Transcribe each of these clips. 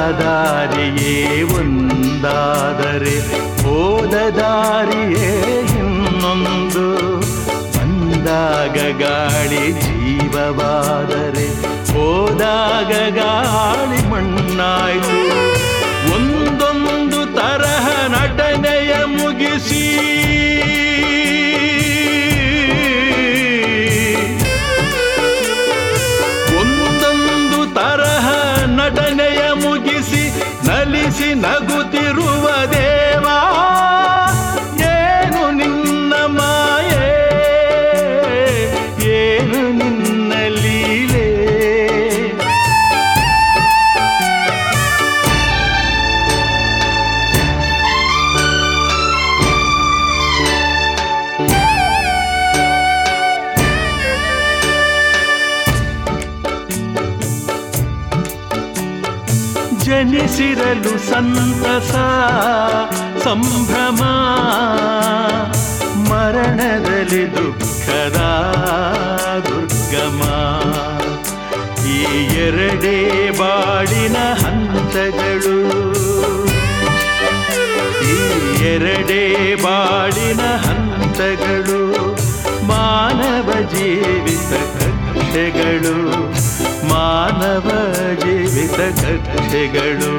ದಾರಿಯೇ ಒಂದಾದರೆ ಹೋದ ದಾರಿಯೇ ಇನ್ನೊಂದು ಬಂದಾಗ ಗಾಳಿ ಜೀವವಾದರೆ ಹೋದಾಗ ಗಾಳಿ ಮಣ್ಣಾಯ್ತು ಒಂದೊಂದು ತರಹ ನಟನೆಯ ಮುಗಿಸಿ ಒಂದೊಂದು ತರಹ ನಟನೆಯ ಮುಗಿಸಿ ನಲಿಸಿ ನಗುತ್ತಿರುವ ದೇವಾ ಏನು ನಿನ್ನ ಮಾಯೆ ಏನು ನಿನ್ನ ಲೀಲೆ ಜನಿಸಿರಲು ಸಂತಸ ಸಂಭ್ರಮ ಮರಣದಲ್ಲಿ ದುಃಖದ ದುರ್ಗಮ ಈ ಎರಡೇ ಬಾಳಿನ ಹಂತಗಳು ಈ ಎರಡೇ ಬಾಳಿನ ಹಂತಗಳು ಮಾನವ ಜೀವಿತ ಕಕ್ಷೆಗಳು ಮಾನವ ಜೀವಿತ ಕಕ್ಷೆಗಳು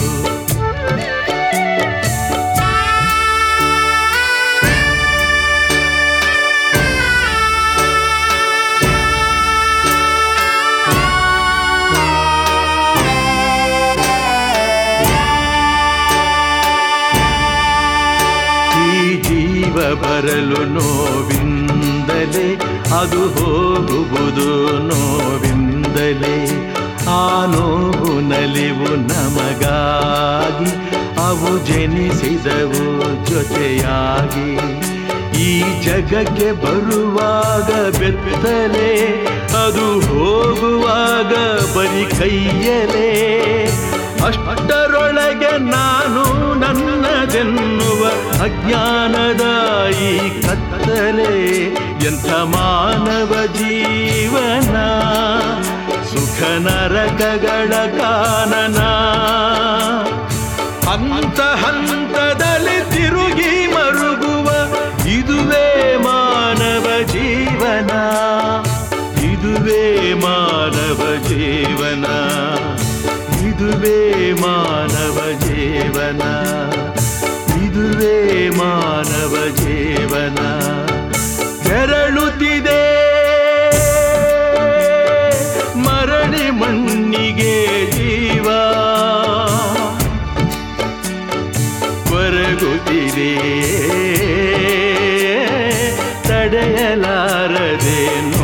ಈ ಜೀವ ಬರಲು ನೋವಿಂದಲೇ ಅದು ಹೋಗುವುದು ನೋವಿಂದಲೇ ಆ ನೋವು ನಲಿವು ನಮಗಾಗಿ ಅವು ಜನಿಸಿದವು ಜೊತೆಯಾಗಿ ಈ ಜಗಕ್ಕೆ ಬರುವಾಗ ಬೆತ್ತಲೆ ಅದು ಹೋಗುವಾಗ ಬರಿ ಕೈಯಲೇ ಅಷ್ಟರೊಳಗೆ ನಾನು ನನ್ನದೆನ್ನುವ ಅಜ್ಞಾನದ ಈ ಕತ್ತಲೆ ಎಂಥ ಮಾನವ ಜೀವನ ಸುಖ ನರಕಗಳ ಕಾನನ ಹಂತ ಹಂತದಲ್ಲಿ ತಿರುಗಿ ಮರುಗುವ ಇದುವೇ ಮಾನವ ಜೀವನ ಇದುವೇ ಮಾನವ ಜೀವನ ಇದುವೇ ಮಾನವ ಜೀವನ ಇದುವೇ ಮಾನವ ಜೀವನ ಕೆರಳುತ್ತಿದೆ ಮರಳಿ ಮಣ್ಣಿಗೆ ಜೀವ ಕೊರಗುತ್ತಿದೆ ತಡೆಯಲಾರದೆ